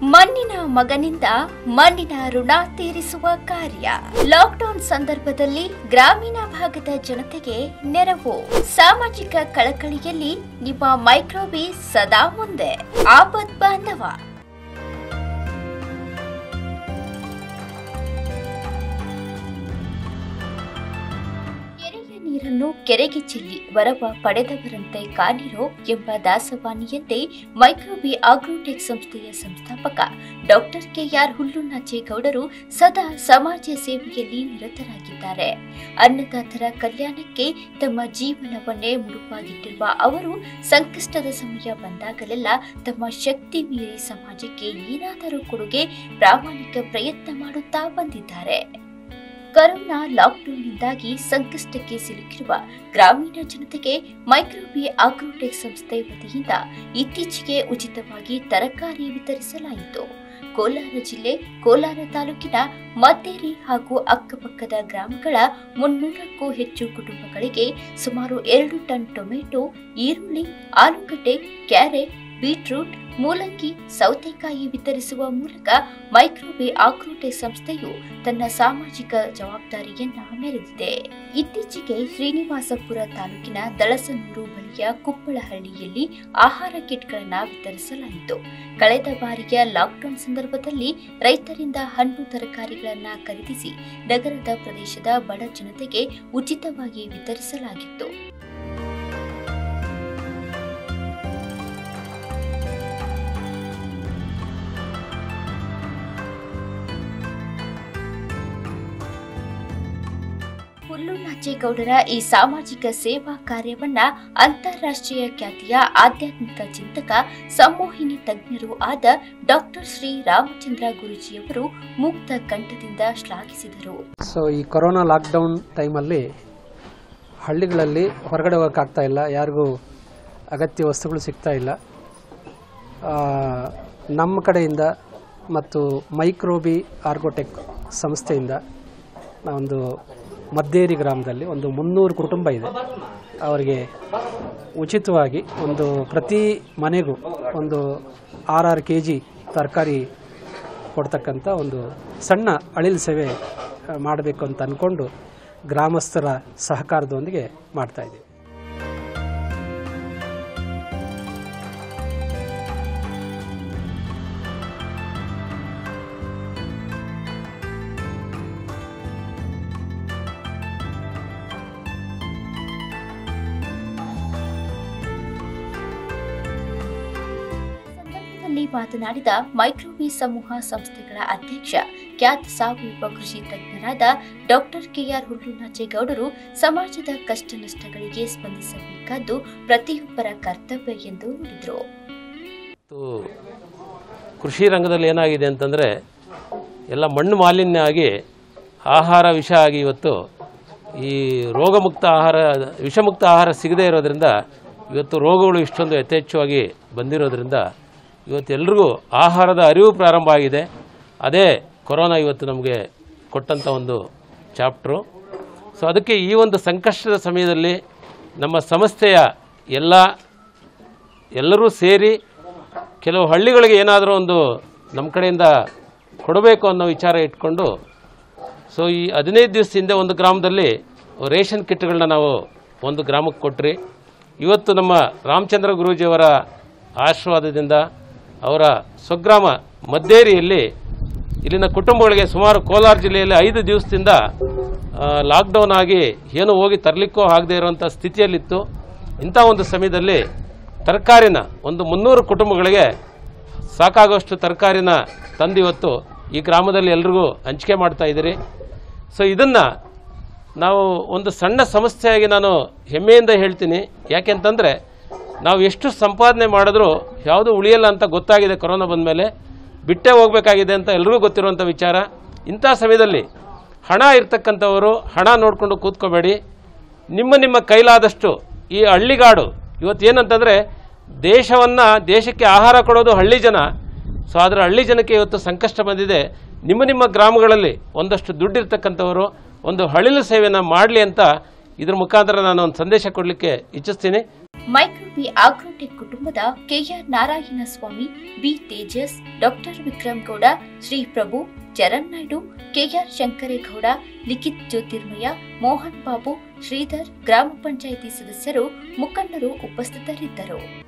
ಮಣ್ಣಿನ ಮಗನಿಂದ ಮಣ್ಣಿನ ಋಣ ತೀರಿಸುವ ಕಾರ್ಯ ಲಾಕ್ಡೌನ್ ಸಂದರ್ಭದಲ್ಲಿ ಗ್ರಾಮೀಣ ಭಾಗದ ಜನತೆಗೆ ನೆರವು ಸಾಮಾಜಿಕ ಕಳಕಳಿಯಲ್ಲಿ ನಿಮ್ಮ ಮೈಕ್ರೋಬಿ ಸದಾ ಮುಂದೆ ಆಪತ್ ಬಾಂಧವ ಕೆರೆಯ ನೀರನ್ನು ಕೆರೆಗೆ ಚೆಲ್ಲಿ ವರವ ಪಡೆದವರಂತೆ ಕಾಣಿರೋ ಎಂಬ ದಾಸವಾಣಿಯಂತೆ ಮೈಕ್ರೋಬಿ ಆಗ್ರೋಟೆಕ್ ಸಂಸ್ಥೆಯ ಸಂಸ್ಥಾಪಕ ಡಾಕ್ಟರ್ ಕೆಆರ್ ಹುಲ್ಲುನಾಚೇಗೌಡರು ಸದಾ ಸಮಾಜ ಸೇವೆಯಲ್ಲಿ ನಿರತರಾಗಿದ್ದಾರೆ ಅನ್ನದಾತರ ಕಲ್ಯಾಣಕ್ಕೆ ತಮ್ಮ ಜೀವನವನ್ನೇ ಮುಡುಪಾಗಿಟ್ಟಿರುವ ಅವರು ಸಂಕಷ್ಟದ ಸಮಯ ಬಂದಾಗಲೆಲ್ಲ ತಮ್ಮ ಶಕ್ತಿ ಮೀರಿ ಸಮಾಜಕ್ಕೆ ಏನಾದರೂ ಕೊಡುಗೆ ಪ್ರಾಮಾಣಿಕ ಪ್ರಯತ್ನ ಮಾಡುತ್ತಾ ಬಂದಿದ್ದಾರೆ ಕರೋನಾ ಲಾಕ್ಡೌನ್ನಿಂದಾಗಿ ಸಂಕಷ್ಟಕ್ಕೆ ಸಿಲುಕಿರುವ ಗ್ರಾಮೀಣ ಜನತೆಗೆ ಮೈಕ್ರೋಬಿ ಆಗ್ರೋಟೆಕ್ ಸಂಸ್ಥೆ ವತಿಯಿಂದ ಇತ್ತೀಚೆಗೆ ಉಚಿತವಾಗಿ ತರಕಾರಿ ವಿತರಿಸಲಾಯಿತು ಕೋಲಾರ ಜಿಲ್ಲೆ ಕೋಲಾರ ತಾಲೂಕಿನ ಮದ್ದೇರಿ ಹಾಗೂ ಅಕ್ಕಪಕ್ಕದ ಗ್ರಾಮಗಳ ಮುನ್ನೂರಕ್ಕೂ ಹೆಚ್ಚು ಕುಟುಂಬಗಳಿಗೆ ಸುಮಾರು ಎರಡು ಟನ್ ಟೊಮೆಟೊ ಈರುಳ್ಳಿ ಆಲೂಗಡ್ಡೆ ಕ್ಯಾರೆಟ್ ಬೀಟ್ರೂಟ್ ಮೂಲಂಗಿ ಸೌತೆಕಾಯಿ ವಿತರಿಸುವ ಮೂಲಕ ಮೈಕ್ರೋಬೆ ಆಗ್ರೋಟೆಕ್ ಸಂಸ್ಥೆಯು ತನ್ನ ಸಾಮಾಜಿಕ ಜವಾಬ್ದಾರಿಯನ್ನ ಮೆರೆದಿದೆ ಇತ್ತೀಚೆಗೆ ಶ್ರೀನಿವಾಸಪುರ ತಾಲೂಕಿನ ದಳಸನೂರು ಬಳಿಯ ಕುಪ್ಪಳಹಳ್ಳಿಯಲ್ಲಿ ಆಹಾರ ಕಿಟ್ಗಳನ್ನು ವಿತರಿಸಲಾಯಿತು ಕಳೆದ ಬಾರಿಯ ಲಾಕ್ಡೌನ್ ಸಂದರ್ಭದಲ್ಲಿ ರೈತರಿಂದ ಹಣ್ಣು ತರಕಾರಿಗಳನ್ನ ಖರೀದಿಸಿ ನಗರದ ಪ್ರದೇಶದ ಬಡ ಜನತೆಗೆ ಉಚಿತವಾಗಿ ವಿತರಿಸಲಾಗಿತ್ತು ಹುಲ್ಲುನಾಚೇಗೌಡರ ಈ ಸಾಮಾಜಿಕ ಸೇವಾ ಕಾರ್ಯವನ್ನ ಅಂತಾರಾಷ್ಟ್ರೀಯ ಖ್ಯಾತಿಯ ಆಧ್ಯಾತ್ಮಿಕ ಚಿಂತಕ ಸಂಮೋಹಿನಿ ತಜ್ಞರು ಆದ ಡಾಕ್ಟರ್ ಶ್ರೀ ರಾಮಚಂದ್ರ ಗುರುಜಿಯವರು ಮುಕ್ತ ಕಂಠದಿಂದ ಶ್ಲಾಘಿಸಿದರು ಸೊ ಈ ಕೊರೋನಾ ಲಾಕ್ಡೌನ್ ಟೈಮಲ್ಲಿ ಹಳ್ಳಿಗಳಲ್ಲಿ ಹೊರಗಡೆ ಹೋಗೋಕ್ಕಾಗ್ತಾ ಇಲ್ಲ ಯಾರಿಗೂ ಅಗತ್ಯ ವಸ್ತುಗಳು ಸಿಗ್ತಾ ಇಲ್ಲ ಆ, ನಮ್ಮ ಕಡೆಯಿಂದ ಮತ್ತು ಮೈಕ್ರೋಬಿ ಆರ್ಗೋಟೆಕ್ ಸಂಸ್ಥೆಯಿಂದ ನಾವೊಂದು ಮದ್ದೇರಿ ಗ್ರಾಮದಲ್ಲಿ ಒಂದು ಮುನ್ನೂರು ಕುಟುಂಬ ಇದೆ ಅವರಿಗೆ ಉಚಿತವಾಗಿ ಒಂದು ಪ್ರತಿ ಮನೆಗೂ ಒಂದು ಆರಾರು ಕೆ ಜಿ ತರಕಾರಿ ಕೊಡ್ತಕ್ಕಂಥ ಒಂದು ಸಣ್ಣ ಅಳಿಲು ಸೇವೆ ಆ, ಮಾಡಬೇಕು ಅಂತ ಅಂದ್ಕೊಂಡು ಗ್ರಾಮಸ್ಥರ ಸಹಕಾರದೊಂದಿಗೆ ಮಾಡ್ತಾ ಇದ್ದೀವಿ ಸಂದರ್ಭದಲ್ಲಿ ಮಾತನಾಡಿದ ಮೈಕ್ರೋಬಿ ಸಮೂಹ ಸಂಸ್ಥೆಗಳ ಅಧ್ಯಕ್ಷ ಖ್ಯಾತ ಸಾವಯವ ಕೃಷಿ ತಜ್ಞರಾದ ಡಾಕ್ಟರ್ ಕೆಆರ್ ಹುಲ್ಲುನಾಚೇಗೌಡರು ಸಮಾಜದ ಕಷ್ಟ ನಷ್ಟಗಳಿಗೆ ಸ್ಪಂದಿಸಬೇಕಾದ್ದು ಪ್ರತಿಯೊಬ್ಬರ ಕರ್ತವ್ಯ ಎಂದು ನುಡಿದರು ಇವತ್ತು ಕೃಷಿ ರಂಗದಲ್ಲಿ ಏನಾಗಿದೆ ಅಂತಂದರೆ ಎಲ್ಲ ಮಣ್ಣು ಮಾಲಿನ್ಯ ಆಗಿ ಆಹಾರ ವಿಷ ಆಗಿ ಇವತ್ತು ಈ ರೋಗಮುಕ್ತ ಆಹಾರ ವಿಷಮುಕ್ತ ಆಹಾರ ಸಿಗದೇ ಇರೋದ್ರಿಂದ ಇವತ್ತು ರೋಗಗಳು ಇಷ್ಟೊಂದು ಯಥೇಚ್ಛವಾಗಿ ಬಂದಿರೋದ್ರಿಂದ ಇವತ್ತು ಎಲ್ರಿಗೂ ಆಹಾರದ ಅರಿವು ಪ್ರಾರಂಭ ಆಗಿದೆ ಅದೇ ಕೊರೋನಾ ಇವತ್ತು ನಮಗೆ ಕೊಟ್ಟಂಥ ಒಂದು ಚಾಪ್ಟ್ರು ಸೊ ಅದಕ್ಕೆ ಈ ಒಂದು ಸಂಕಷ್ಟದ ಸಮಯದಲ್ಲಿ ನಮ್ಮ ಸಂಸ್ಥೆಯ ಎಲ್ಲ ಎಲ್ಲರೂ ಸೇರಿ ಕೆಲವು ಹಳ್ಳಿಗಳಿಗೆ ಏನಾದರೂ ಒಂದು ನಮ್ಮ ಕಡೆಯಿಂದ ಕೊಡಬೇಕು ಅನ್ನೋ ವಿಚಾರ ಇಟ್ಕೊಂಡು ಸೊ ಈ ಹದಿನೈದು ದಿವಸ ಹಿಂದೆ ಒಂದು ಗ್ರಾಮದಲ್ಲಿ ರೇಷನ್ ಕಿಟ್ಗಳನ್ನ ನಾವು ಒಂದು ಗ್ರಾಮಕ್ಕೆ ಕೊಟ್ರಿ ಇವತ್ತು ನಮ್ಮ ರಾಮಚಂದ್ರ ಗುರೂಜಿಯವರ ಆಶೀರ್ವಾದದಿಂದ ಅವರ ಸ್ವಗ್ರಾಮ ಮದ್ದೇರಿಯಲ್ಲಿ ಇಲ್ಲಿನ ಕುಟುಂಬಗಳಿಗೆ ಸುಮಾರು ಕೋಲಾರ ಜಿಲ್ಲೆಯಲ್ಲಿ ಐದು ದಿವಸದಿಂದ ಲಾಕ್ಡೌನ್ ಆಗಿ ಏನು ಹೋಗಿ ತರಲಿಕ್ಕೂ ಆಗದೇ ಇರುವಂಥ ಸ್ಥಿತಿಯಲ್ಲಿತ್ತು ಇಂಥ ಒಂದು ಸಮಯದಲ್ಲಿ ತರಕಾರಿನ ಒಂದು ಮುನ್ನೂರು ಕುಟುಂಬಗಳಿಗೆ ಸಾಕಾಗುವಷ್ಟು ತರಕಾರಿನ ತಂದು ಇವತ್ತು ಈ ಗ್ರಾಮದಲ್ಲಿ ಎಲ್ರಿಗೂ ಹಂಚಿಕೆ ಮಾಡ್ತಾ ಇದ್ದೀರಿ ಸೊ ಇದನ್ನು ನಾವು ಒಂದು ಸಣ್ಣ ಸಮಸ್ಯೆಯಾಗಿ ನಾನು ಹೆಮ್ಮೆಯಿಂದ ಹೇಳ್ತೀನಿ ಯಾಕೆಂತಂದರೆ ನಾವು ಎಷ್ಟು ಸಂಪಾದನೆ ಮಾಡಿದ್ರೂ ಯಾವುದು ಉಳಿಯಲ್ಲ ಅಂತ ಗೊತ್ತಾಗಿದೆ ಕೊರೋನಾ ಬಂದಮೇಲೆ ಬಿಟ್ಟೇ ಹೋಗಬೇಕಾಗಿದೆ ಅಂತ ಎಲ್ರಿಗೂ ಗೊತ್ತಿರುವಂಥ ವಿಚಾರ ಇಂಥ ಸಮಯದಲ್ಲಿ ಹಣ ಇರ್ತಕ್ಕಂಥವರು ಹಣ ನೋಡಿಕೊಂಡು ಕೂತ್ಕೋಬೇಡಿ ನಿಮ್ಮ ನಿಮ್ಮ ಕೈಲಾದಷ್ಟು ಈ ಹಳ್ಳಿಗಾಡು ಇವತ್ತು ಏನಂತಂದರೆ ದೇಶವನ್ನು ದೇಶಕ್ಕೆ ಆಹಾರ ಕೊಡೋದು ಹಳ್ಳಿ ಜನ ಸೊ ಅದರ ಹಳ್ಳಿ ಜನಕ್ಕೆ ಇವತ್ತು ಸಂಕಷ್ಟ ಬಂದಿದೆ ನಿಮ್ಮ ನಿಮ್ಮ ಗ್ರಾಮಗಳಲ್ಲಿ ಒಂದಷ್ಟು ದುಡ್ಡಿರ್ತಕ್ಕಂಥವರು ಒಂದು ಹಳಿಲು ಸೇವೆಯನ್ನು ಮಾಡಲಿ ಅಂತ ಇದ್ರ ಮುಖಾಂತರ ನಾನು ಒಂದು ಸಂದೇಶ ಕೊಡಲಿಕ್ಕೆ ಇಚ್ಛಿಸ್ತೀನಿ ಮೈಕ್ರೋಬಿ ಆಗ್ರೋಟೆಕ್ ಕುಟುಂಬದ KR Narayana Swamy B Tejas doctor Vikram Gowda Shri Prabhu Charan Naidu KR Shankaregowda Likhith Jyotirmaya Mohan Babu Sridhar ಗ್ರಾಮ ಪಂಚಾಯಿತಿ ಸದಸ್ಯರು ಮುಖಂಡರು ಉಪಸ್ಥಿತರಿದ್ದರು